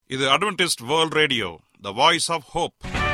இது Adventist world radio the voice of hope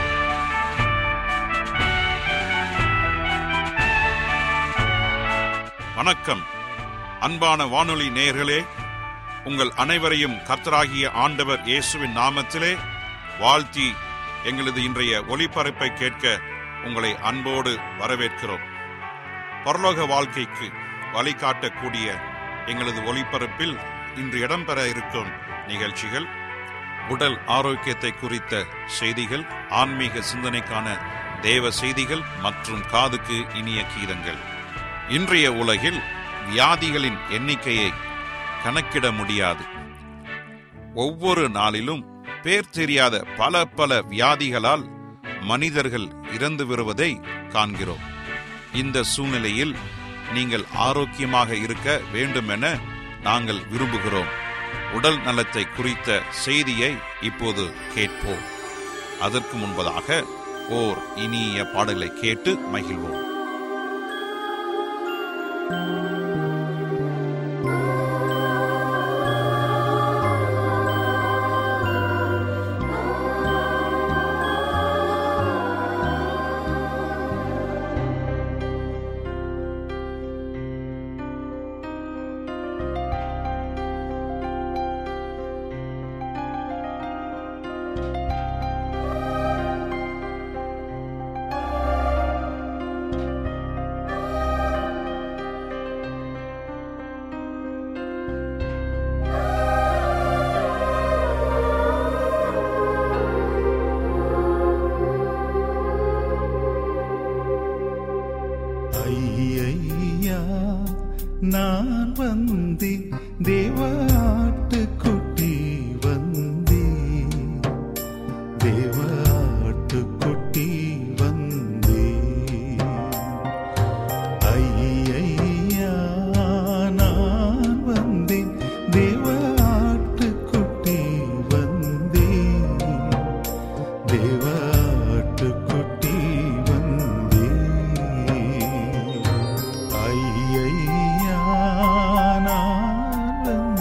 வணக்கம் அன்பான வானொலி நேயர்களே உங்கள் அனைவரையும் கர்த்தராகிய ஆண்டவர் இயேசுவின் நாமத்திலே வாழ்த்தி எங்களது இன்றைய ஒளிபரப்பை கேட்க உங்களை அன்போடு வரவேற்கிறோம் பரலோக வாழ்க்கைக்கு வழிகாட்டக்கூடிய எங்களது ஒளிபரப்பில் இன்று இடம்பெற இருக்கும் நிகழ்ச்சிகள் உடல் ஆரோக்கியத்தை குறித்த செய்திகள் ஆன்மீக சிந்தனைக்கான தேவ செய்திகள் மற்றும் காதுக்கு இனிய கீதங்கள் இன்றைய உலகில் வியாதிகளின் எண்ணிக்கையை கணக்கிட முடியாது ஒவ்வொரு நாளிலும் பேர் தெரியாத பல பல வியாதிகளால் மனிதர்கள் இறந்து வருவதை காண்கிறோம் இந்த சூழ்நிலையில் நீங்கள் ஆரோக்கியமாக இருக்க வேண்டுமென நாங்கள் விரும்புகிறோம் உடல் நலத்தை குறித்த செய்தியை இப்போது கேட்போம் அதற்கு முன்பதாக ஓர் இனிய பாடலை கேட்டு மகிழ்வோம் ஐயா நான் வந்தே தேவாட்டுக்குட்டி வந்தே தேவாட்டுக்குட்டி வந்தே ஐயா நான் வந்தேன் தேவாட்டுக்குட்டி வந்தே தேவாட்டுக்குட்டி வந்தே ஐயா நான்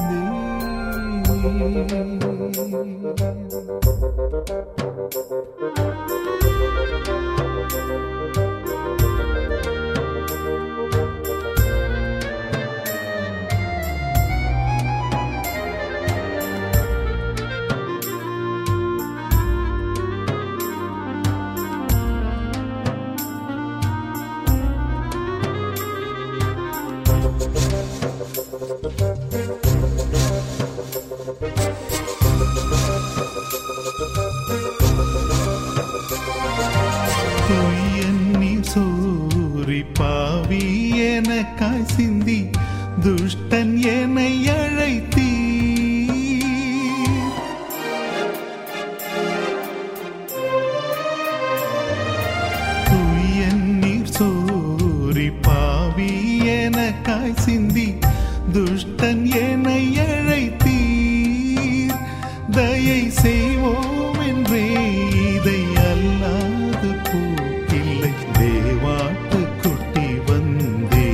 வந்தேன் துயன்னீர் சூரி பாவி எனக்காய் சிந்தி துஷ்டன் என்னை அழைத்தீ துயன்னீர் சூரி பாவி எனக்காய் சிந்தி துஷ்டன் என்னை அழைத்தீர் தயை செய்வோம் என்றே இதை அல்லாது போக்கில்லை தேவாட்டு குட்டி வந்தே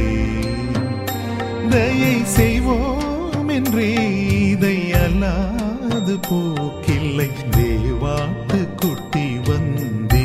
தயை செய்வோம் என்றே இதை அல்லாது போக்கில்லை தேவாட்டு குட்டி வந்தே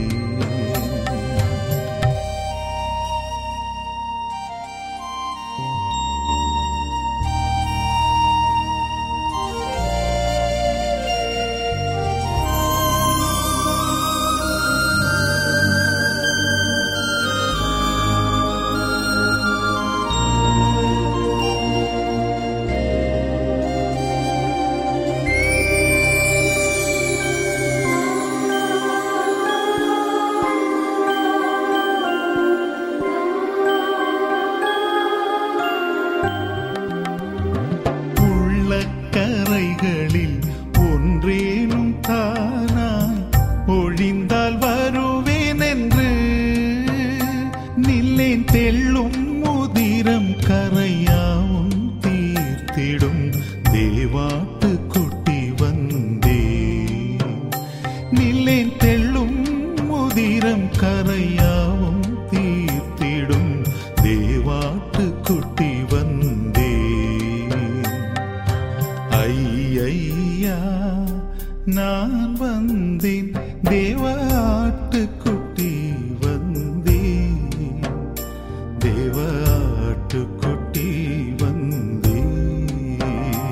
உள்ளக்கரைகளில் ஒன்றேனும் தானாய் ஒழிந்தால் வருவேன் என்று நில்லேன் தெள்ளும் முதிரம் கரையாவும் தீர்த்திடும் தேவாட்டு குட்டி வந்தே நில்லேன் தெள்ளும் முதிரம் கரையாவும் தீர்த்திடும் தேவாட்டு குட்டி வந்தே ஐயா நான் வந்தேன் தேவ ஆட்டுக்குட்டி வந்தேன் தேவ ஆட்டுக்குட்டி வந்தேன்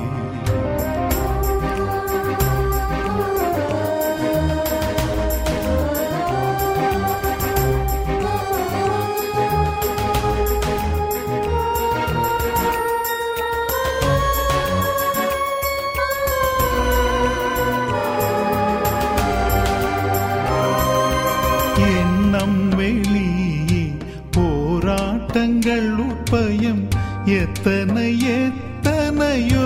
எண்ணம் வெளியே போராட்டங்கள் உப்பயம் எத்தனை எத்தனையோ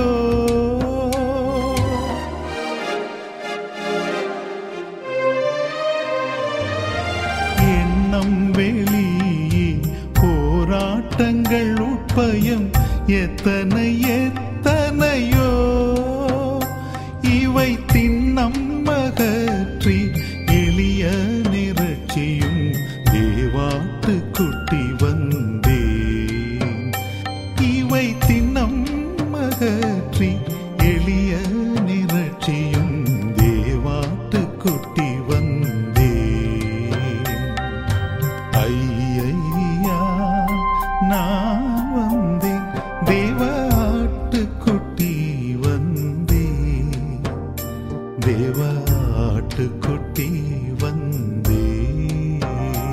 எண்ணம் வெளியே போராட்டங்கள் உட்பயம் எத்தனை எத்தனையோ இவை திண்ணம் அகற்றி எளிய நிறச்சியும் தேவாட்டு குட்டி வந்தேன் இவை திண்ணம் அகற்றி எளிய நிறச்சியும் தேவாட்டு குட்டி வந்தேன் ஐயா நான் வந்தேன் தேவ ஆட்டுக்குட்டி வந்தேன் தேவ ஆட்டுக்குட்டி வந்தேன்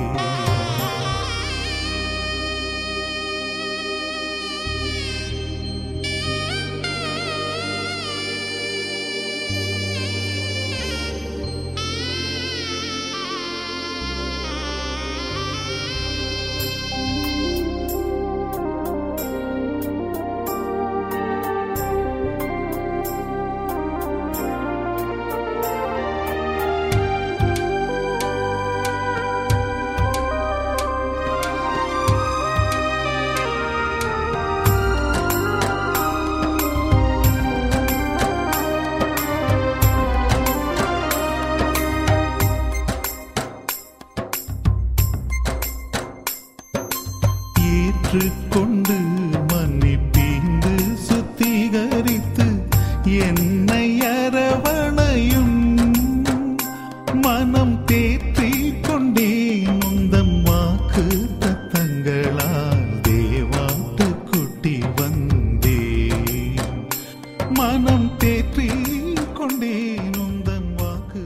ஏற்றுக்கொண்டு மன்னிப்பீந்து சுத்திகரித்து என்னை அரவணையும் மனம் தேற்றிக் கொண்டேன் உந்தன் வாக்கு தத்தங்களால் தேவாட்டு குட்டி வந்தேன் மனம் தேற்றிக் கொண்டேன் உந்தன் வாக்கு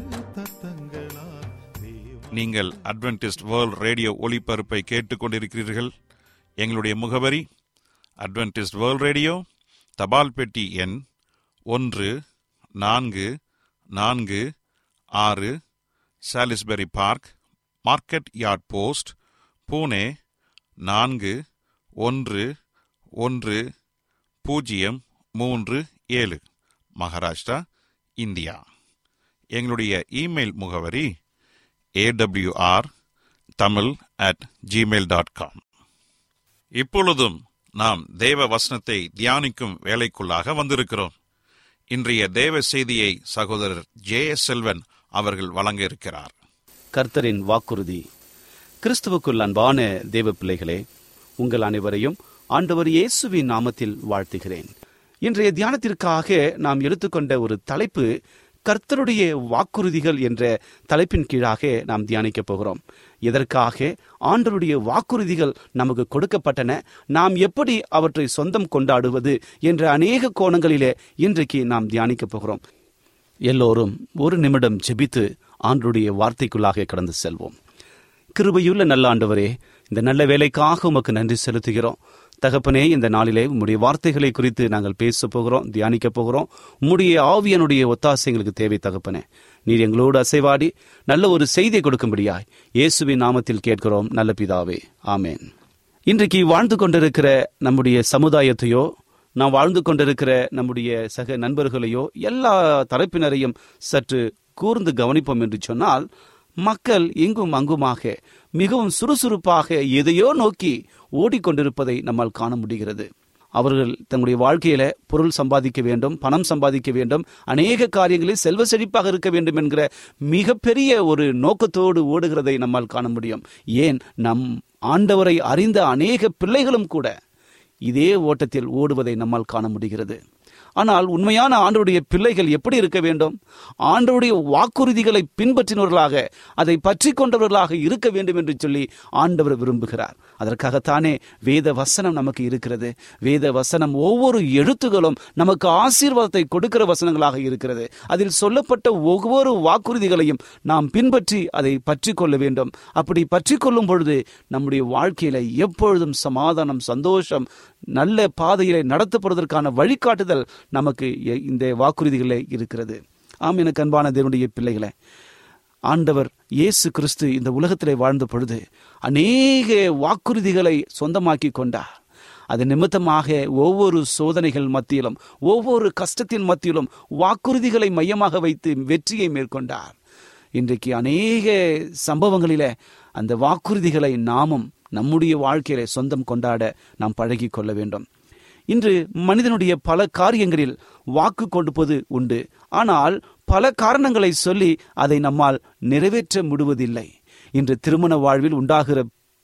தத்தங்களால் தேவா நீங்கள் அட்வென்டிஸ்ட் வேர்ல்ட் ரேடியோ ஒளிபரப்பை கேட்டுக்கொண்டிருக்கிறீர்கள் எங்களுடைய முகவரி அட்வென்டிஸ்ட் வேர்ல்ட் ரேடியோ தபால் பெட்டி எண் ஒன்று நான்கு நான்கு ஆறு Salisbury park market yard post Pune நான்கு ஒன்று ஒன்று பூஜ்ஜியம் மூன்று ஏழு மகாராஷ்டிரா இந்தியா எங்களுடைய இமெயில் முகவரி AWR Tamil at Gmail dot com இப்பொழுதும் நாம் தேவ வசனத்தை தியானிக்கும் வேலைக்குள்ளாக வந்திருக்கிறோம் இன்றைய தேவ செய்தியை சகோதரர் ஜே எஸ் செல்வன் அவர்கள் வழங்க இருக்கிறார் கர்த்தரின் வாக்குறுதி கிறிஸ்துவுக்குள் அன்பான தேவ பிள்ளைகளே உங்கள் அனைவரையும் ஆண்டவர் இயேசுவின் நாமத்தில் வாழ்த்துகிறேன் இன்றைய தியானத்திற்காக நாம் எடுத்துக்கொண்ட ஒரு தலைப்பு கர்த்தருடைய வாக்குறுதிகள் என்ற தலைப்பின் கீழாக நாம் தியானிக்கப் போகிறோம் இதற்காக ஆண்டருடைய வாக்குறுதிகள் நமக்கு கொடுக்கப்பட்டன நாம் எப்படி அவற்றை சொந்தம் கொண்டாடுவது என்ற அநேக கோணங்களிலே இன்றைக்கு நாம் தியானிக்கப் போகிறோம் எல்லோரும் ஒரு நிமிடம் ஜெபித்து ஆண்டருடைய வார்த்தைக்குள்ளாக கடந்து செல்வோம் கிருபையுள்ள நல்ல ஆண்டவரே இந்த நல்ல வேலைக்காக உமக்கு நன்றி செலுத்துகிறோம் தகப்பனே இந்த நாளிலே உம்முடைய வார்த்தைகளை குறித்து நாங்கள் பேச போகிறோம் தியானிக்க போகிறோம் உம்முடைய ஆவியனுடைய ஒத்தாசை எங்களுக்கு தேவை தகப்பனே நீர் எங்களோடு அசைவாடி நல்ல ஒரு செய்தியை கொடுக்கும்படியாய் இயேசுவின் நாமத்தில் கேட்கிறோம் நல்ல பிதாவே ஆமேன் இன்றைக்கு வாழ்ந்து கொண்டிருக்கிற நம்முடைய சமுதாயத்தையோ நாம் வாழ்ந்து கொண்டிருக்கிற நம்முடைய சக நண்பர்களையோ எல்லா தரப்பினரையும் சற்று கூர்ந்து கவனிப்போம் என்று சொன்னால் மக்கள் இங்கும் அங்குமாக மிகவும் சுறுசுறுப்பாக எதையோ நோக்கி ஓடிக்கொண்டிருப்பதை நம்மால் காண முடிகிறது அவர்கள் தங்களுடைய வாழ்க்கையில பொருள் சம்பாதிக்க வேண்டும் பணம் சம்பாதிக்க வேண்டும் அநேக காரியங்களில் செல்வ செழிப்பாக இருக்க வேண்டும் என்கிற மிகப்பெரிய ஒரு நோக்கத்தோடு ஓடுகிறதை நம்மால் காண முடியும் ஏன் நம் ஆண்டவரை அறிந்த அநேக பிள்ளைகளும் கூட இதே ஓட்டத்தில் ஓடுவதை நம்மால் காண முடிகிறது ஆனால் உண்மையான ஆண்டவருடைய பிள்ளைகள் எப்படி இருக்க வேண்டும் ஆண்டவருடைய வாக்குறுதிகளை பின்பற்றினவர்களாக அதை பற்றி கொண்டவர்களாக இருக்க வேண்டும் என்று சொல்லி ஆண்டவர் விரும்புகிறார் அதற்காகத்தானே வேத வசனம் நமக்கு இருக்கிறது வேத வசனம் ஒவ்வொரு எழுத்துகளும் நமக்கு ஆசீர்வாதத்தை கொடுக்கிற வசனங்களாக இருக்கிறது அதில் சொல்லப்பட்ட ஒவ்வொரு வாக்குறுதிகளையும் நாம் பின்பற்றி அதை பற்றி கொள்ள வேண்டும் அப்படி பற்றி கொள்ளும் பொழுது நம்முடைய வாழ்க்கையில எப்பொழுதும் சமாதானம் சந்தோஷம் நல்ல பாதையிலே நடத்தப்படுவதற்கான வழிகாட்டுதல் நமக்கு எ- இந்த வாக்குறுதிகளே இருக்கிறது ஆம் எனக்கு அன்பான தேவனுடைய பிள்ளைகளே ஆண்டவர் இயேசு கிறிஸ்து இந்த உலகத்திலே வாழ்ந்த பொழுது அநேக வாக்குறுதிகளை சொந்தமாக்கி கொண்டார் அது நிமித்தமாக ஒவ்வொரு சோதனைகள் மத்தியிலும் ஒவ்வொரு கஷ்டத்தின் மத்தியிலும் வாக்குறுதிகளை மையமாக வைத்து வெற்றியை மேற்கொண்டார் இன்றைக்கு அநேக சம்பவங்களிலே அந்த வாக்குறுதிகளை நாமும் நம்முடைய வாழ்க்கையில சொந்தம் கொண்டாட நாம் பழகி கொள்ள வேண்டும் இன்று மனிதனுடைய பல காரியங்களில் வாக்கு கொடுப்பது உண்டு ஆனால் பல காரணங்களை சொல்லி அதை நம்மால் நிறைவேற்ற முடிவதில்லை இன்று திருமண வாழ்வில் உண்டாகிற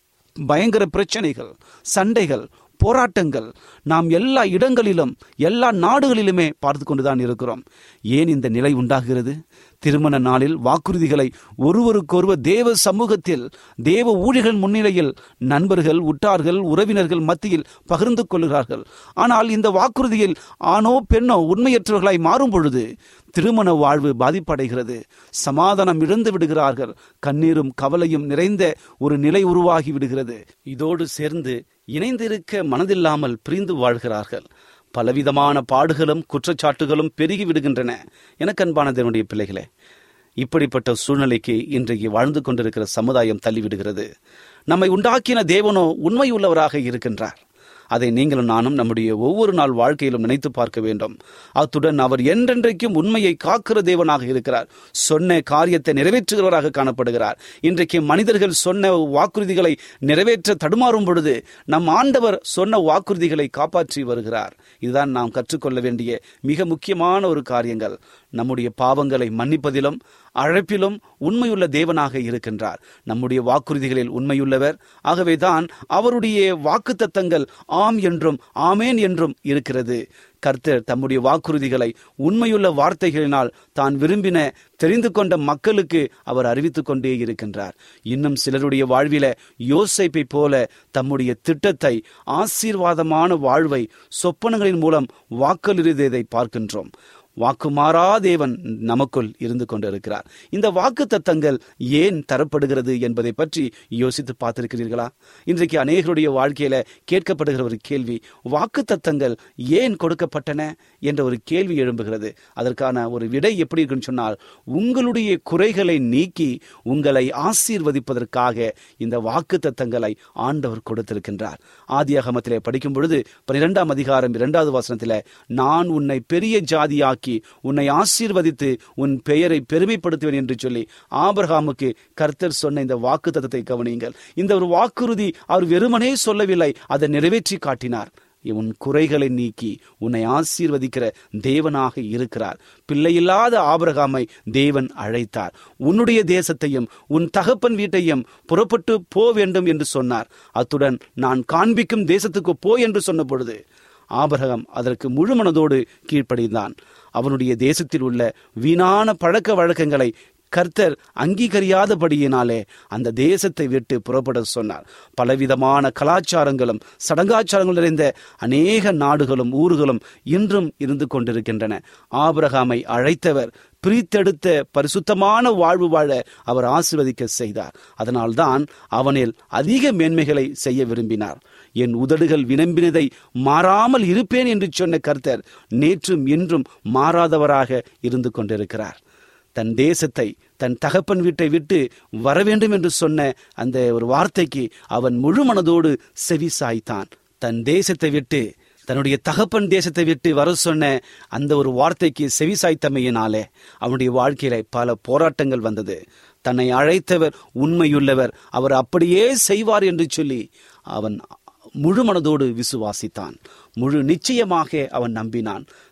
பயங்கர பிரச்சனைகள் சண்டைகள் போராட்டங்கள் நாம் எல்லா இடங்களிலும் எல்லா நாடுகளிலுமே பார்த்து கொண்டுதான் இருக்கிறோம் ஏன் இந்த நிலை உண்டாகிறது திருமண நாளில் வாக்குறுதிகளை ஒருவருக்கொருவர் தேவ சமூகத்தில் தேவ ஊழியர்கள் முன்னிலையில் நண்பர்கள் உற்றார்கள் உறவினர்கள் மத்தியில் பகிர்ந்து கொள்கிறார்கள் ஆனால் இந்த வாக்குறுதியில் ஆணோ பெண்ணோ உண்மையற்றவர்களாய் மாறும் பொழுது திருமண வாழ்வு பாதிப்படைகிறது சமாதானம் இழந்து விடுகிறார்கள் கண்ணீரும் கவலையும் நிறைந்த ஒரு நிலை உருவாகி விடுகிறது இதோடு சேர்ந்து இணைந்திருக்க மனதில்லாமல் பிரிந்து வாழ்கிறார்கள் பலவிதமான பாடுகளும் குற்றச்சாட்டுகளும் பெருகி விடுகின்றன எனக்கு அன்பான தேவனுடைய பிள்ளைகளே இப்படிப்பட்ட சூழ்நிலைக்கு இன்றைக்கு வாழ்ந்து கொண்டிருக்கிற சமுதாயம் தள்ளிவிடுகிறது நம்மை உண்டாக்கின தேவனோ உண்மையுள்ளவராக இருக்கின்றார் அதை நீங்களும் நானும் நம்முடைய ஒவ்வொரு நாள் வாழ்க்கையிலும் நினைத்து பார்க்க வேண்டும் அத்துடன் அவர் என்றென்றைக்கும் உண்மையை காக்கிற தேவனாக இருக்கிறார் சொன்ன காரியத்தை நிறைவேற்றுகிறவராக காணப்படுகிறார் இன்றைக்கு மனிதர்கள் சொன்ன வாக்குறுதிகளை நிறைவேற்ற தடுமாறும் பொழுது நம் ஆண்டவர் சொன்ன வாக்குறுதிகளை காப்பாற்றி வருகிறார் இதுதான் நாம் கற்றுக்கொள்ள வேண்டிய மிக முக்கியமான ஒரு காரியங்கள் நம்முடைய பாவங்களை மன்னிப்பதிலும் அழைப்பிலும் உண்மையுள்ள தேவனாக இருக்கின்றார் நம்முடைய வாக்குறுதிகளில் உண்மையுள்ளவர் ஆகவேதான் அவருடைய வாக்குத்தத்தங்கள் ஆம் என்றும் ஆமேன் என்றும் இருக்கிறது கர்த்தர் தம்முடைய வாக்குறுதிகளை உண்மையுள்ள வார்த்தைகளினால் தான் விரும்பின தெரிந்து கொண்ட மக்களுக்கு அவர் அறிவித்துக் கொண்டே இருக்கின்றார் இன்னும் சிலருடைய வாழ்வில யோசைப்பை போல தம்முடைய திட்டத்தை ஆசீர்வாதமான வாழ்வை சொப்பனங்களின் மூலம் வாக்களித்ததை பார்க்கின்றோம் வாக்குமாறா தேவன் நமக்குள் இருந்து கொண்டிருக்கிறார் இந்த வாக்கு தத்தங்கள் ஏன் தரப்படுகிறது என்பதை பற்றி யோசித்து பார்த்திருக்கிறீர்களா இன்றைக்கு அநேகருடைய வாழ்க்கையில கேட்கப்படுகிற ஒரு கேள்வி வாக்கு தத்தங்கள் ஏன் கொடுக்கப்பட்டன என்ற ஒரு கேள்வி எழும்புகிறது அதற்கான ஒரு விடை எப்படி இருக்குன்னு சொன்னால் உங்களுடைய குறைகளை நீக்கி உங்களை ஆசீர்வதிப்பதற்காக இந்த வாக்கு தத்தங்களை ஆண்டவர் கொடுத்திருக்கின்றார் ஆதியாகமத்திலே படிக்கும் பொழுது பனிரெண்டாம் அதிகாரம் இரண்டாவது வசனத்தில நான் உன்னை பெரிய ஜாதியாக்கி உன்னை ஆசீர்வதித்து உன் பெயரை பெருமைப்படுத்துவேன் என்று சொல்லி ஆபிரகாமுக்கு கர்த்தர் சொன்ன இந்த வாக்கு தத்தத்தை கவனியுங்கள் இந்த ஒரு வாக்குறுதி அவர் வெறுமனே சொல்லவில்லை அதை நிறைவேற்றி காட்டினார் உன் குறைகளை நீக்கி உன்னை ஆசீர்வதிக்கிற தேவனாக இருக்கிறார் பிள்ளையில்லாத ஆபிரகாமை தேவன் அழைத்தார் உன்னுடைய தேசத்தையும் உன் தகப்பன் வீட்டையும் புறப்பட்டு போ வேண்டும் என்று சொன்னார் அத்துடன் நான் காண்பிக்கும் தேசத்துக்கு போ என்று சொன்ன பொழுது ஆபிரகாம் அதற்கு முழு மனதோடு கீழ்ப்படிந்தான் அவனுடைய தேசத்தில் உள்ள வீணான பழக்க வழக்கங்களை கர்த்தர் அங்கீகரியாதபடியினாலே அந்த தேசத்தை விட்டு புறப்பட சொன்னார் பலவிதமான கலாச்சாரங்களும் சடங்காச்சாரங்கள் நிறைந்த அநேக நாடுகளும் ஊர்களும் இன்றும் இருந்து கொண்டிருக்கின்றன ஆபிரகாமை அழைத்தவர் பிரித்தெடுத்த பரிசுத்தமான வாழ்வு வாழ அவர் ஆசிர்வதிக்க செய்தார் அதனால்தான் அவனில் அதிக மேன்மைகளை செய்ய விரும்பினார் என் உதடுகள் வினம்பினதை மாறாமல் இருப்பேன் என்று சொன்ன கர்த்தர் நேற்றும் இன்றும் மாறாதவராக இருந்து கொண்டிருக்கிறார் தன் தேசத்தை தன் தகப்பன் வீட்டை விட்டு வர வேண்டும் என்று சொன்ன அந்த ஒரு வார்த்தைக்கு அவன் முழு மனதோடு செவி சாய்த்தான் தன் தேசத்தை விட்டு தன்னுடைய தகப்பன் தேசத்தை விட்டு வர சொன்ன அந்த ஒரு வார்த்தைக்கு செவி சாய்த்தமையினாலே அவனுடைய வாழ்க்கையில பல போராட்டங்கள் வந்தது தன்னை அழைத்தவர் உண்மையுள்ளவர் அவர் அப்படியே செய்வார் என்று சொல்லி அவன் முழு மனதோடு விசுவாசித்தான் முழு நிச்சயமாக அவன் நம்பினான்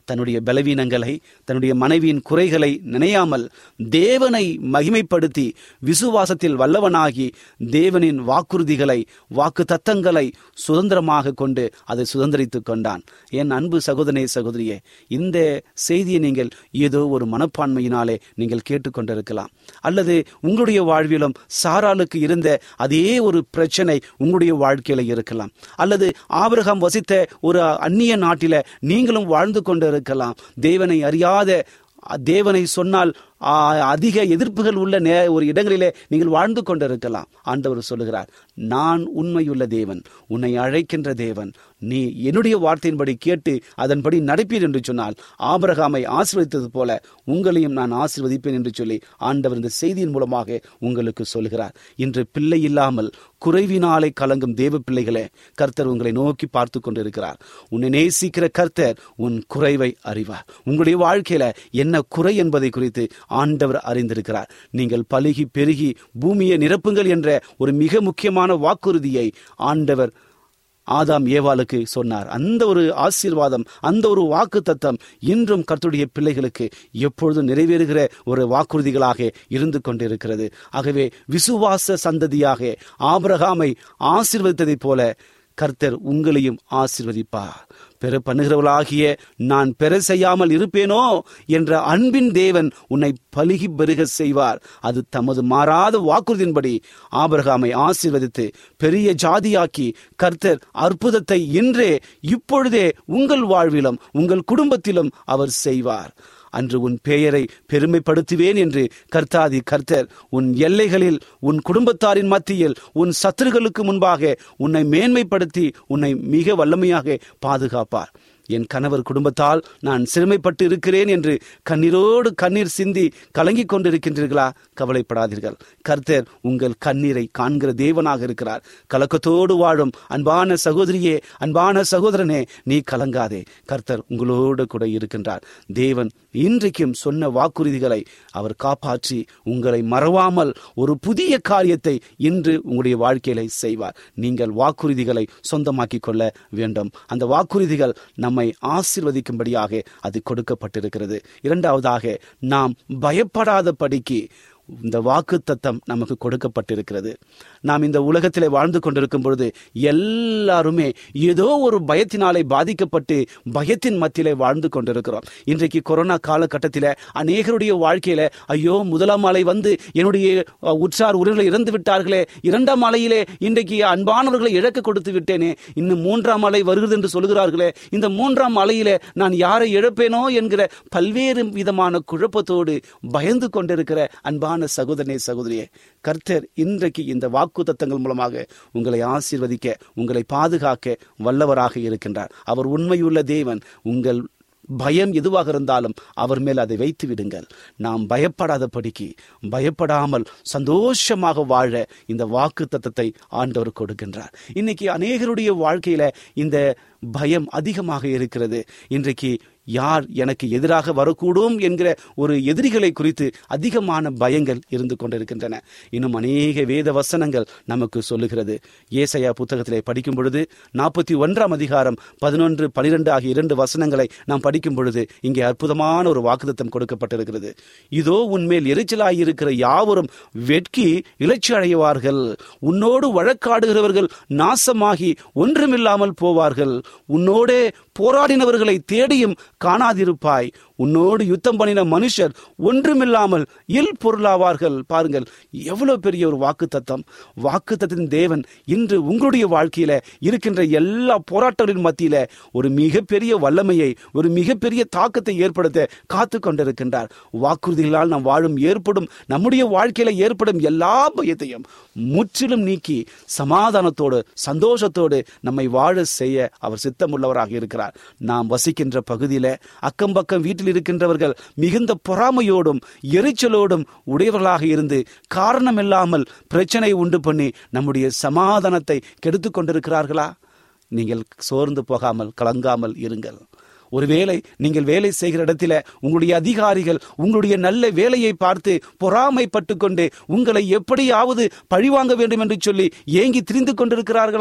தன்னுடைய பலவீனங்களை தன்னுடைய மனைவியின் குறைகளை நினையாமல் தேவனை மகிமைப்படுத்தி விசுவாசத்தில் வல்லவனாகி தேவனின் வாக்குறுதிகளை வாக்கு தத்தங்களை சுதந்திரமாக கொண்டு அதை சுதந்திரித்துக் கொண்டான் என் அன்பு சகோதரனே சகோதரியே இந்த செய்தியை நீங்கள் ஏதோ ஒரு மனப்பான்மையினாலே நீங்கள் கேட்டுக்கொண்டிருக்கலாம் அல்லது உங்களுடைய வாழ்விலும் சாராளுக்கு இருந்த அதே ஒரு பிரச்சனை உங்களுடைய வாழ்க்கையில இருக்கலாம் அல்லது ஆபிரகாம் வசித்த ஒரு அந்நிய நாட்டில நீங்களும் வாழ்ந்து கொண்டிருக்கலாம் தேவனை அறியாத தேவனை சொன்னால் ஆ, அதிக எதிர்ப்புகள் உள்ள நே ஒரு இடங்களிலே நீங்கள் வாழ்ந்து கொண்டிருக்கலாம் ஆண்டவர் சொல்லுகிறார் நான் உண்மையுள்ள தேவன் உன்னை அழைக்கின்ற தேவன் நீ என்னுடைய வார்த்தையின்படி கேட்டு அதன்படி நடப்பீர் என்று சொன்னால் ஆபிரகாமை ஆசீர்வதித்தது போல உங்களையும் நான் ஆசீர்வதிப்பேன் என்று சொல்லி ஆண்டவர் இந்த செய்தியின் மூலமாக உங்களுக்கு சொல்கிறார் இன்று பிள்ளை இல்லாமல் குறைவினாலே கலங்கும் தேவ பிள்ளைகளே கர்த்தர் உங்களை நோக்கி பார்த்து கொண்டிருக்கிறார் உன்னை நேசிக்கிற கர்த்தர் உன் குறைவை அறிவார் உங்களுடைய வாழ்க்கையில என்ன குறை என்பதை குறித்து ஆண்டவர் அறிந்திருக்கிறார் நீங்கள் பலுகி பெருகி பூமியை நிரப்புங்கள் என்ற ஒரு மிக முக்கியமான வாக்குறுதியை ஆண்டவர் ஆதாம் ஏவாளுக்கு சொன்னார் அந்த ஒரு ஆசீர்வாதம் அந்த ஒரு வாக்கு தத்தம் இன்றும் கர்த்தருடைய பிள்ளைகளுக்கு எப்பொழுதும் நிறைவேறுகிற ஒரு வாக்குறுதிகளாக இருந்து கொண்டிருக்கிறது ஆகவே விசுவாச சந்ததியாக ஆபிரகாமை ஆசீர்வதித்ததைப் போல கர்த்தர் உங்களையும் ஆசீர்வதிப்பார் பெற பண்ணுகிறவளாகிய நான் பெற செய்யாமல் இருப்பேனோ என்ற அன்பின் தேவன் உன்னை பலுகி பெருக செய்வார் அது தமது மாறாத வாக்குறுதியின்படி ஆபிரகாமை ஆசீர்வதித்து பெரிய ஜாதியாக்கி கர்த்தர் அற்புதத்தை இன்றே இப்பொழுதே உங்கள் வாழ்விலும் உங்கள் குடும்பத்திலும் அவர் செய்வார் அன்று உன் பெயரை பெருமைப்படுத்துவேன் என்று கர்த்தாதி கர்த்தர் உன் எல்லைகளில் உன் குடும்பத்தாரின் மத்தியில் உன் சத்துருகளுக்கு முன்பாக உன்னை மேன்மைப்படுத்தி உன்னை மிக வல்லமையாக பாதுகாப்பார் என் கணவர் குடும்பத்தால் நான் சிறுமைப்பட்டு இருக்கிறேன் என்று கண்ணீரோடு கண்ணீர் சிந்தி கலங்கிக் கொண்டிருக்கின்றீர்களா கவலைப்படாதீர்கள் கர்த்தர் உங்கள் கண்ணீரை காண்கிற தேவனாக இருக்கிறார் கலக்கத்தோடு வாழும் அன்பான சகோதரியே அன்பான சகோதரனே நீ கலங்காதே கர்த்தர் உங்களோடு கூட இருக்கின்றார் தேவன் இன்றைக்கும் சொன்ன வாக்குறுதிகளை அவர் காப்பாற்றி உங்களை மறவாமல் ஒரு புதிய காரியத்தை இன்று உங்களுடைய வாழ்க்கையில செய்வார் நீங்கள் வாக்குறுதிகளை சொந்தமாக்கிக் கொள்ள வேண்டும் அந்த வாக்குறுதிகள் நம்மை ஆசீர்வதிக்கும்படியாக அது கொடுக்கப்பட்டிருக்கிறது இரண்டாவதாக நாம் பயப்படாத படிக்கு இந்த வாக்கு தத்தம் நமக்கு கொடுக்கப்பட்டிருக்கிறது நாம் இந்த உலகத்திலே வாழ்ந்து கொண்டிருக்கும் பொழுது எல்லாருமே ஏதோ ஒரு பயத்தினாலே பாதிக்கப்பட்டு பயத்தின் மத்தியிலே வாழ்ந்து கொண்டிருக்கிறோம் இன்றைக்கு கொரோனா காலகட்டத்தில அநேகருடைய வாழ்க்கையில ஐயோ முதலாம் அலை வந்து என்னுடைய அஹ், உற்றார் உறவுகளை இறந்து விட்டார்களே இரண்டாம் அலையிலே இன்றைக்கு அன்பானவர்களை இழக்க கொடுத்து விட்டேனே இன்னும் மூன்றாம் அலை வருகிறது என்று சொல்கிறார்களே இந்த மூன்றாம் அலையிலே நான் யாரை இழப்பேனோ என்கிற பல்வேறு விதமான குழப்பத்தோடு பயந்து கொண்டிருக்கிற அன்பான சகோதரனே சகோதரியே கர்த்தர் இன்றைக்கு இந்த வாக்கு தத்தங்கள் மூலமாக உங்களை ஆசீர்வதிக்க உங்களை பாதுகாக்க வல்லவராக இருக்கின்றார் அவர் உண்மையுள்ள தேவன் உங்கள் பயம் எதுவாக இருந்தாலும் அவர் மேல் அதை வைத்து விடுங்கள் நாம் பயப்படாதபடிக்கு பயப்படாமல் சந்தோஷமாக வாழ இந்த வாக்கு தத்தத்தை ஆண்டவர் கொடுக்கின்றார் இன்னைக்கு அநேகருடைய வாழ்க்கையில இந்த பயம் அதிகமாக இருக்கிறது இன்றைக்கு யார் எனக்கு எதிராக வரக்கூடும் என்கிற ஒரு எதிரிகளை குறித்து அதிகமான பயங்கள் இருந்து கொண்டிருக்கின்றன இன்னும் அநேக வேத வசனங்கள் நமக்கு சொல்லுகிறது ஏசையா புத்தகத்திலே படிக்கும் பொழுது நாற்பத்தி ஒன்றாம் அதிகாரம் பதினொன்று பனிரெண்டு ஆகிய இரண்டு வசனங்களை நாம் படிக்கும் பொழுது இங்கே அற்புதமான ஒரு வாக்குத்தத்தம் கொடுக்கப்பட்டிருக்கிறது இதோ உன்மேல் எரிச்சலாயிருக்கிற யாவரும் வெட்கி இலட்சி அடைவார்கள் உன்னோடு வழக்காடுகிறவர்கள் நாசமாகி ஒன்றுமில்லாமல் போவார்கள் உன்னோடே போராடினவர்களை தேடியும் காணாதிருப்பாய் உன்னோடு யுத்தம் பண்ணின மனுஷர் ஒன்றுமில்லாமல் இல் பொருளாவார்கள் பாருங்கள் எவ்வளவு பெரிய ஒரு வாக்கு தத்தம் வாக்கு தத்தின் தேவன் இன்று உங்களுடைய வாழ்க்கையில இருக்கின்ற எல்லா போராட்டங்களின் மத்தியில ஒரு மிகப்பெரிய வல்லமையை ஒரு மிகப்பெரிய தாக்கத்தை ஏற்படுத்த காத்து கொண்டிருக்கின்றார் வாக்குறுதிகளால் நாம் வாழும் ஏற்படும் நம்முடைய வாழ்க்கையில ஏற்படும் எல்லா பயத்தையும் முற்றிலும் நீக்கி சமாதானத்தோடு சந்தோஷத்தோடு நம்மை வாழ செய்ய அவர் சித்தமுள்ளவராக இருக்கிறார் நாம் வசிக்கின்ற பகுதியில அக்கம் பக்கம் வீட்டில் இருக்கின்றவர்கள் மிகுந்த பொறாமையோடும் எரிச்சலோடும் உடையவர்களாக இருந்து காரணமில்லாமல் பிரச்சனை உண்டு பண்ணி நம்முடைய சமாதானத்தை கெடுத்து கொண்டிருக்கிறார்களா நீங்கள் சோர்ந்து போகாமல் கலங்காமல் இருங்கள் ஒருவேளை நீங்கள் வேலை செய்கிற இடத்துல உங்களுடைய அதிகாரிகள் உங்களுடைய நல்ல வேலையை பார்த்து பொறாமைப்பட்டு கொண்டு உங்களை எப்படியாவது பழிவாங்க வேண்டும் என்று சொல்லி ஏங்கி திரிந்து கொண்டிருக்கிறார்களா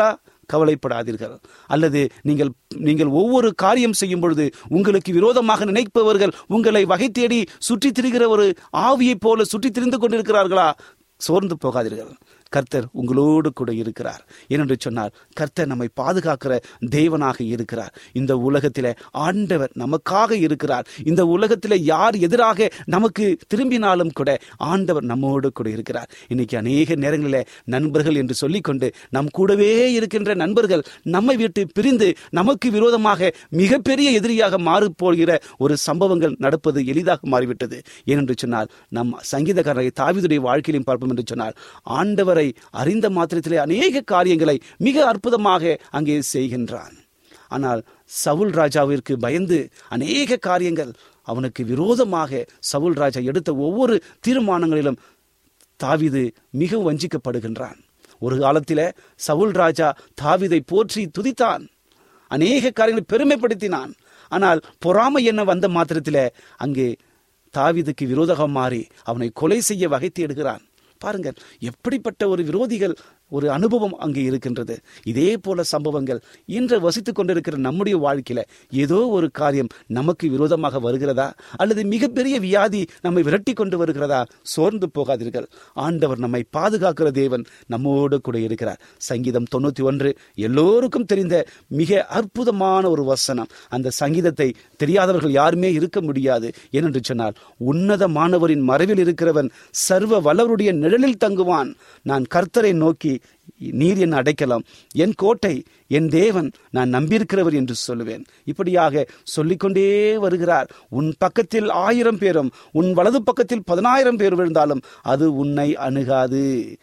கவலைப்படாதீர்கள் அல்லது நீங்கள் நீங்கள் ஒவ்வொரு காரியம் செய்யும் பொழுது உங்களுக்கு விரோதமாக நினைப்பவர்கள் உங்களை வகை தேடி சுற்றித் திரிகிற ஒரு ஆவியைப் போல சுற்றித் திரிந்து கொண்டிருக்கிறார்களா சோர்ந்து போகாதீர்கள் கர்த்தர் உங்களோடு கூட இருக்கிறார் ஏனென்று சொன்னால் கர்த்தர் நம்மை பாதுகாக்கிற தேவனாக இருக்கிறார் இந்த உலகத்திலே ஆண்டவர் நமக்காக இருக்கிறார் இந்த உலகத்திலே யார் எதிராக நமக்கு திரும்பினாலும் கூட ஆண்டவர் நம்மோடு கூட இருக்கிறார் இன்னைக்கு அநேக நேரங்களிலே நண்பர்கள் என்று சொல்லிக்கொண்டு நம் கூடவே இருக்கின்ற நண்பர்கள் நம்மை விட்டு பிரிந்து நமக்கு விரோதமாக மிகப்பெரிய எதிரியாக மாறப் போகிற ஒரு சம்பவங்கள் நடப்பது எளிதாக மாறிவிட்டது ஏனென்று சொன்னால் நம் சங்கீதக்காரரை தாவிதுடைய வாழ்க்கையிலும் பார்ப்போம் என்று சொன்னால் ஆண்டவரை அறிந்த மாத்திரத்திலே அநேக காரியங்களை மிக அற்புதமாக அங்கே செய்கின்றான் ஆனால் சவுல் ராஜாவிற்கு பயந்து அநேக காரியங்கள் அவனுக்கு விரோதமாக சவுல் ராஜா எடுத்த ஒவ்வொரு தீர்மானங்களிலும் தாவிது மிகவும் வஞ்சிக்கப்படுகின்றான் ஒரு காலத்திலே சவுல் ராஜா தாவிதை போற்றி துதித்தான் அநேக காரியங்களை பெருமைப்படுத்தினான் ஆனால் பொறாமை என்ன வந்த மாத்திரத்திலே அங்கே தாவிதுக்கு விரோதகம் மாறி அவனை கொலை செய்ய வகை தேடுகிறான் பாருங்கள் எப்படிப்பட்ட ஒரு விரோதிகள் ஒரு அனுபவம் அங்கே இருக்கின்றது இதே போல சம்பவங்கள் இன்று வசித்துக் கொண்டிருக்கிற நம்முடைய வாழ்க்கையில ஏதோ ஒரு காரியம் நமக்கு விரோதமாக வருகிறதா அல்லது மிகப்பெரிய வியாதி நம்மை விரட்டி கொண்டு வருகிறதா சோர்ந்து போகாதீர்கள் ஆண்டவர் நம்மை பாதுகாக்கிற தேவன் நம்மோடு கூட இருக்கிறார் சங்கீதம் தொண்ணூத்தி ஒன்று எல்லோருக்கும் தெரிந்த மிக அற்புதமான ஒரு வசனம் அந்த சங்கீதத்தை தெரியாதவர்கள் யாருமே இருக்க முடியாது ஏனென்று சொன்னால் உன்னதமானவரின் மறைவில் இருக்கிறவன் சர்வ வல்லவருடைய நிழலில் தங்குவான் நான் கர்த்தரை நோக்கி நீர் என் அடைக்கலாம் என் கோட்டை என் தேவன் நான் நம்பியிருக்கிறவர் என்று சொல்லுவேன் இப்படியாக சொல்லிக்கொண்டே வருகிறார் உன் பக்கத்தில் ஆயிரம் பேரும் உன் வலது பக்கத்தில் பதினாயிரம் பேர் விழுந்தாலும் அது உன்னை அணுகாது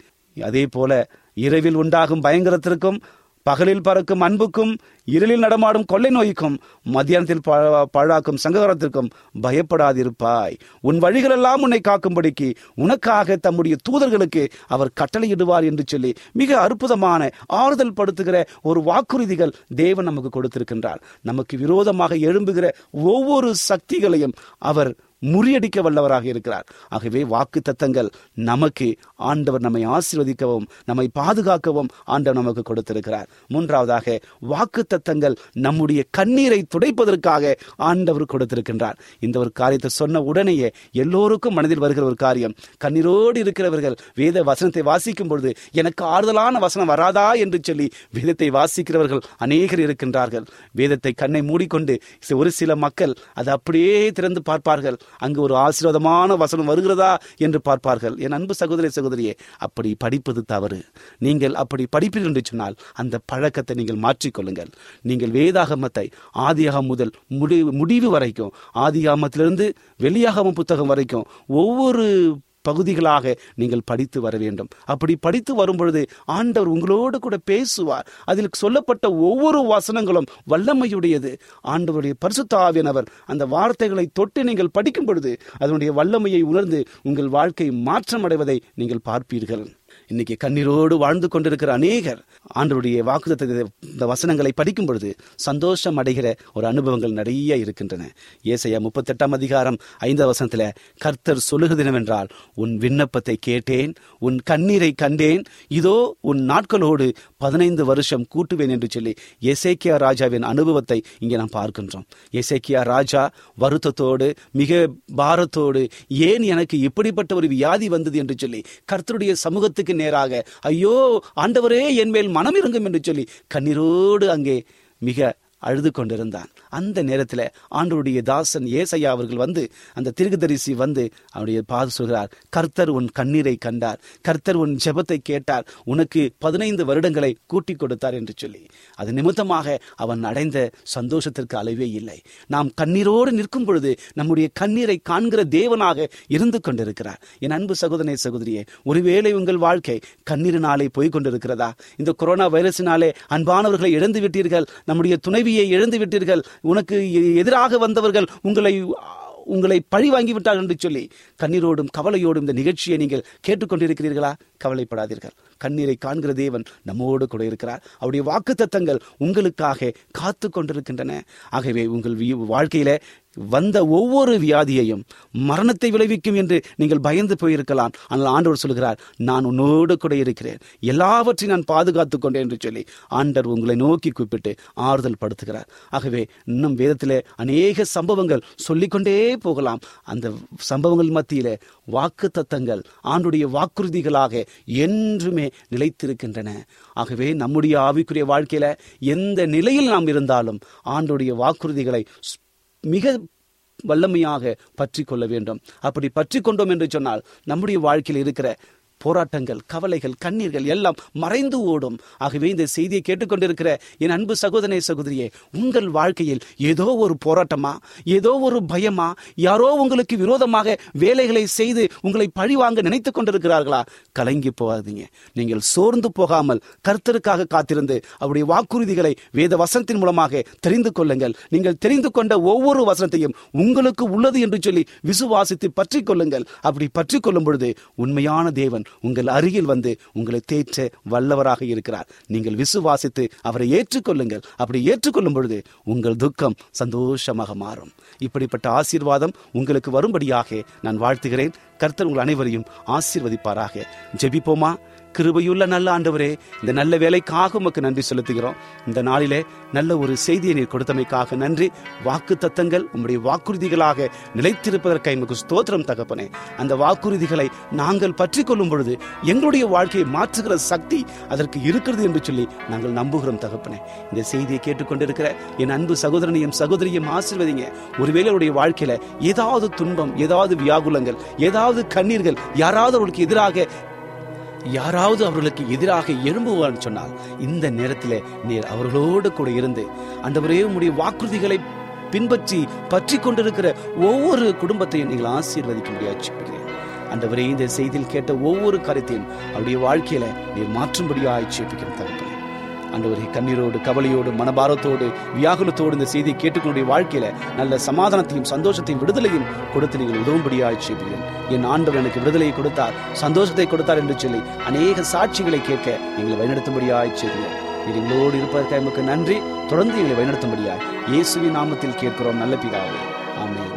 அதே போல இரவில் உண்டாகும் பயங்கரத்திற்கும் பகலில் பறக்கும் அன்புக்கும் இருளில் நடமாடும் கொள்ளை நோய்க்கும் மத்தியானத்தில் பழ- பழாக்கும் சங்ககாரத்திற்கும் பயப்படாதிருப்பாய் உன் வழிகளெல்லாம் உன்னை காக்கும்படிக்கு உனக்காக தம்முடைய தூதர்களுக்கு அவர் கட்டளையிடுவார் என்று சொல்லி மிக அற்புதமான ஆறுதல் படுத்துகிற ஒரு வாக்குறுதிகள் தேவன் நமக்கு கொடுத்திருக்கின்றார் நமக்கு விரோதமாக எழும்புகிற ஒவ்வொரு சக்திகளையும் அவர் முறியடிக்க வல்லவராக இருக்கிறார் ஆகவே வாக்கு தத்தங்கள் நமக்கு ஆண்டவர் நம்மை ஆசீர்வதிக்கவும் நம்மை பாதுகாக்கவும் ஆண்டவர் நமக்கு கொடுத்திருக்கிறார் மூன்றாவதாக வாக்கு தத்தங்கள் நம்முடைய கண்ணீரை துடைப்பதற்காக ஆண்டவர் கொடுத்திருக்கின்றார் இந்த ஒரு காரியத்தை சொன்ன உடனேயே எல்லோருக்கும் மனதில் வருகிற ஒரு காரியம் கண்ணீரோடு இருக்கிறவர்கள் வேத வசனத்தை வாசிக்கும் பொழுது எனக்கு ஆறுதலான வசனம் வராதா என்று சொல்லி வேதத்தை வாசிக்கிறவர்கள் அநேகர் இருக்கின்றார்கள் வேதத்தை கண்ணை மூடிக்கொண்டு ஒரு சில மக்கள் அதை அப்படியே திறந்து பார்ப்பார்கள் அங்கு ஒரு ஆசீர்வாதமான வசனம் வருகிறதா என்று பார்ப்பார்கள் என் அன்பு சகோதரி சகோதரியே அப்படி படிப்பது தவறு நீங்கள் அப்படி படிப்பீர்கள் என்று சொன்னால் அந்த பழக்கத்தை நீங்கள் மாற்றிக்கொள்ளுங்கள் நீங்கள் வேதாகமத்தை ஆதியாகம் முதல் முடிவு முடிவு வரைக்கும் ஆதியாகமத்திலிருந்து வெளியாகம புத்தகம் வரைக்கும் ஒவ்வொரு பகுதிகளாக நீங்கள் படித்து வர வேண்டும் அப்படி படித்து வரும் பொழுது ஆண்டவர் உங்களோடு கூட பேசுவார் அதில் சொல்லப்பட்ட ஒவ்வொரு வசனங்களும் வல்லமையுடையது ஆண்டவருடைய பரிசுத்த ஆவியானவர் அந்த வார்த்தைகளை தொட்டு நீங்கள் படிக்கும் பொழுது அதனுடைய வல்லமையை உணர்ந்து உங்கள் வாழ்க்கை மாற்றமடைவதை நீங்கள் பார்ப்பீர்கள் இன்னைக்கு கண்ணீரோடு வாழ்ந்து கொண்டிருக்கிற அநேகர் ஆண்டவருடைய வாக்குத்தத்த இந்த வசனங்களை படிக்கும் பொழுது சந்தோஷம் அடைகிற ஒரு அனுபவங்கள் நிறைய இருக்கின்றன ஏசையா முப்பத்தெட்டாம் அதிகாரம் ஐந்தாம் வசனத்துல கர்த்தர் சொல்லுகிறது என்னவென்றால் உன் விண்ணப்பத்தை கேட்டேன் உன் கண்ணீரை கண்டேன் இதோ உன் நாட்களோடு பதினைந்து வருஷம் கூட்டுவேன் என்று சொல்லி எசேக்கியா ராஜாவின் அனுபவத்தை இங்கே நாம் பார்க்கின்றோம் எசேக்கியா ராஜா வருத்தத்தோடு மிக பாரத்தோடு ஏன் எனக்கு இப்படிப்பட்ட ஒரு வியாதி வந்தது என்று சொல்லி கர்த்தருடைய சமூகத்துக்கு நேராக ஐயோ ஆண்டவரே என் மேல் மனம் இறங்கும் என்று சொல்லி கண்ணீரோடு அங்கே மிக அழுது கொண்டிருந்தான் அந்த நேரத்தில் ஆண்டவருடைய தாசன் ஏசையா அவர்கள் வந்து அந்த திருகுதரிசி வந்து அவருடைய பாது சொல்கிறார் கர்த்தர் உன் கண்ணீரை கண்டார் கர்த்தர் உன் ஜெபத்தை கேட்டார் உனக்கு பதினைந்து வருடங்களை கூட்டி கொடுத்தார் என்று சொல்லி அது நிமித்தமாக அவன் அடைந்த சந்தோஷத்திற்கு அளவே இல்லை நாம் கண்ணீரோடு நிற்கும் பொழுது நம்முடைய கண்ணீரை காண்கிற தேவனாக இருந்து கொண்டிருக்கிறார் என் அன்பு சகோதரனே சகோதரியே ஒருவேளை உங்கள் வாழ்க்கை கண்ணீரினாலே போய் கொண்டிருக்கிறதா இந்த கொரோனா வைரஸினாலே அன்பானவர்களை இழந்து விட்டீர்கள் நம்முடைய துணைவியை இழந்து விட்டீர்கள் உனக்கு எ- எதிராக வந்தவர்கள் உங்களை உங்களை பழி வாங்கி விட்டார்கள் என்று சொல்லி கண்ணீரோடும் கவலையோடும் இந்த நிகழ்ச்சியை நீங்கள் கேட்டுக்கொண்டிருக்கிறீர்களா கவலைப்படாதீர்கள் கண்ணீரை காண்கிற தேவன் நம்மோடு கூட இருக்கிறார் அவருடைய வாக்கு தத்தங்கள் உங்களுக்காக காத்து கொண்டிருக்கின்றன ஆகவே உங்கள் வி- வாழ்க்கையில வந்த ஒவ்வொரு வியாதியையும் மரணத்தை விளைவிக்கும் என்று நீங்கள் பயந்து போயிருக்கலாம் ஆனால் ஆண்டவர் சொல்கிறார் நான் உன்னோடு கூட இருக்கிறேன் எல்லாவற்றையும் நான் பாதுகாத்துக் கொண்டேன் என்று சொல்லி ஆண்டவர் உங்களை நோக்கி கூப்பிட்டு ஆறுதல் படுத்துகிறார் ஆகவே இன்னும் வேதத்திலே அநேக சம்பவங்கள் சொல்லிக்கொண்டே போகலாம் அந்த சம்பவங்கள் மத்தியிலே வாக்கு தத்தங்கள் ஆண்டுடைய வாக்குறுதிகளாக என்றுமே நிலைத்திருக்கின்றன ஆகவே நம்முடைய ஆவிக்குரிய வாழ்க்கையில எந்த நிலையில் நாம் இருந்தாலும் ஆண்டுடைய வாக்குறுதிகளை மிக வல்லமையாக பற்றி கொள்ள வேண்டும் அப்படி பற்றி கொண்டோம் என்று சொன்னால் நம்முடைய வாழ்க்கையில் இருக்கிற போராட்டங்கள் கவலைகள் கண்ணீர்கள் எல்லாம் மறைந்து ஓடும் ஆகவே இந்த செய்தியை கேட்டுக்கொண்டிருக்கிற என் அன்பு சகோதரனே சகோதரியே உங்கள் வாழ்க்கையில் ஏதோ ஒரு போராட்டமா ஏதோ ஒரு பயமா யாரோ உங்களுக்கு விரோதமாக வேலைகளை செய்து உங்களை பழிவாங்க நினைத்துக் கொண்டிருக்கிறார்களா கலங்கி போகாதீங்க நீங்கள் சோர்ந்து போகாமல் கர்த்தருக்காக காத்திருந்து அவருடைய வாக்குறுதிகளை வேத வசனத்தின் மூலமாக தெரிந்து கொள்ளுங்கள் நீங்கள் தெரிந்து கொண்ட ஒவ்வொரு வசனத்தையும் உங்களுக்கு உள்ளது என்று சொல்லி விசுவாசித்து பற்றி கொள்ளுங்கள் அப்படி பற்றி கொள்ளும் பொழுது உண்மையான தேவன் உங்கள் அருகில் வந்து உங்களை தேற்ற வல்லவராக இருக்கிறார் நீங்கள் விசுவாசித்து அவரை ஏற்றுக்கொள்ளுங்கள் அப்படி ஏற்றுக்கொள்ளும் பொழுது உங்கள் துக்கம் சந்தோஷமாக மாறும் இப்படிப்பட்ட ஆசீர்வாதம் உங்களுக்கு வரும்படியாக நான் வாழ்த்துகிறேன் கர்த்தர் உங்கள் அனைவரையும் ஆசீர்வதிப்பாராக ஜெபிப்போமா கிருபையுள்ள நல்ல ஆண்டவரே இந்த நல்ல வேலைக்காக உமக்கு நன்றி செலுத்துகிறோம் இந்த நாளிலே நல்ல ஒரு செய்தியை நீர் கொடுத்தமைக்காக நன்றி வாக்கு தத்தங்கள் உம்முடைய வாக்குறுதிகளாக நிலைத்திருப்பதற்காக எமக்கு ஸ்தோத்திரம் தகப்பனே அந்த வாக்குறுதிகளை நாங்கள் பற்றி கொள்ளும் பொழுது எங்களுடைய வாழ்க்கையை மாற்றுகிற சக்தி அதற்கு இருக்கிறது என்று சொல்லி நாங்கள் நம்புகிறோம் தகப்பனே இந்த செய்தியை கேட்டுக்கொண்டிருக்கிற என் அன்பு சகோதரனையும் சகோதரியும் ஆசிர்வதிங்க ஒருவேளை அவருடைய வாழ்க்கையில ஏதாவது துன்பம் ஏதாவது வியாகுலங்கள் ஏதாவது கண்ணீர்கள் யாராவது அவர்களுக்கு எதிராக யாராவது அவர்களுக்கு எதிராக எழும்புவான்னு சொன்னால் இந்த நேரத்தில் நீர் அவர்களோடு கூட இருந்து அண்டவரே உம்முடைய வாக்குறுதிகளை பின்பற்றி பற்றி கொண்டிருக்கிற ஒவ்வொரு குடும்பத்தையும் நீங்கள் ஆசீர்வதிக்க முடியாது அண்டவரே இந்த செய்தியில் கேட்ட ஒவ்வொரு கருத்தையும் அவருடைய வாழ்க்கையில நீர் மாற்றும்படியாக சேப்பிக்கிறேன் தகப்பனே ஆண்டவரே கண்ணீரோடு கவலையோடு மனபாரத்தோடு வியாகுலத்தோடு இந்த செய்தியை கேட்டுக்கொண்டு வாழ்க்கையில நல்ல சமாதானத்தையும் சந்தோஷத்தையும் விடுதலையும் கொடுத்து நீங்கள் உதவும்படியாக செய்கிறேன் என் ஆண்டவர் எனக்கு விடுதலையை கொடுத்தார் சந்தோஷத்தை கொடுத்தார் என்று சொல்லி அநேக சாட்சிகளை கேட்க எங்களை வழிநடத்தும்படியாக செய்கிறேன் நீர் எங்களோடு இருப்பதற்காக எமக்கு நன்றி தொடர்ந்து எங்களை வழிநடத்தும்படியாக இயேசுவின் நாமத்தில் கேட்கிறோம் நல்ல பிதாவே ஆமென்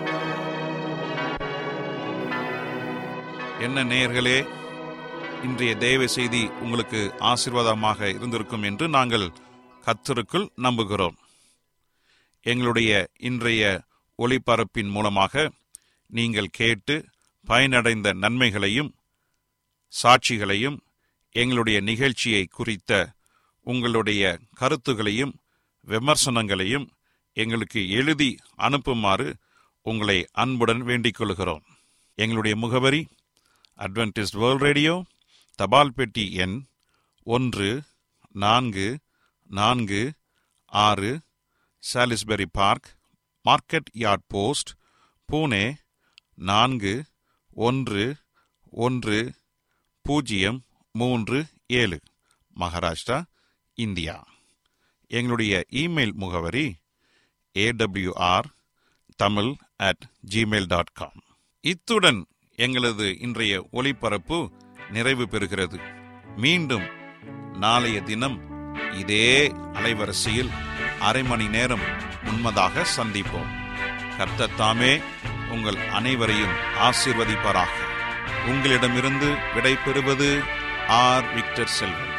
என்ன நேயர்களே இன்றைய தேவ செய்தி உங்களுக்கு ஆசீர்வாதமாக இருந்திருக்கும் என்று நாங்கள் கத்தருக்குள் நம்புகிறோம் எங்களுடைய இன்றைய ஒளிபரப்பின் மூலமாக நீங்கள் கேட்டு பயனடைந்த நன்மைகளையும் சாட்சிகளையும் எங்களுடைய நிகழ்ச்சியை குறித்த உங்களுடைய கருத்துகளையும் விமர்சனங்களையும் எங்களுக்கு எழுதி அனுப்புமாறு உங்களை அன்புடன் வேண்டிக் கொள்கிறோம் எங்களுடைய முகவரி அட்வென்டிஸ்ட் வேர்ல்ட் ரேடியோ தபால் பெட்டி எண் ஒன்று நான்கு நான்கு ஆறு Salisbury park market yard post Pune நான்கு ஒன்று ஒன்று பூஜ்ஜியம் மூன்று ஏழு மகாராஷ்டிரா இந்தியா எங்களுடைய இமெயில் முகவரி AWR Tamil at Gmail dot com இத்துடன் எங்களது இன்றைய ஒளிபரப்பு நிறைவு பெறுகிறது மீண்டும் நாளைய தினம் இதே அலைவரிசையில் அரை மணி நேரம் முன்மதாக சந்திப்போம் கர்த்தர் தாமே உங்கள் அனைவரையும் ஆசீர்வதிப்பாராக உங்களிடமிருந்து விடை பெறுவது ஆர் விக்டர் செல்வன்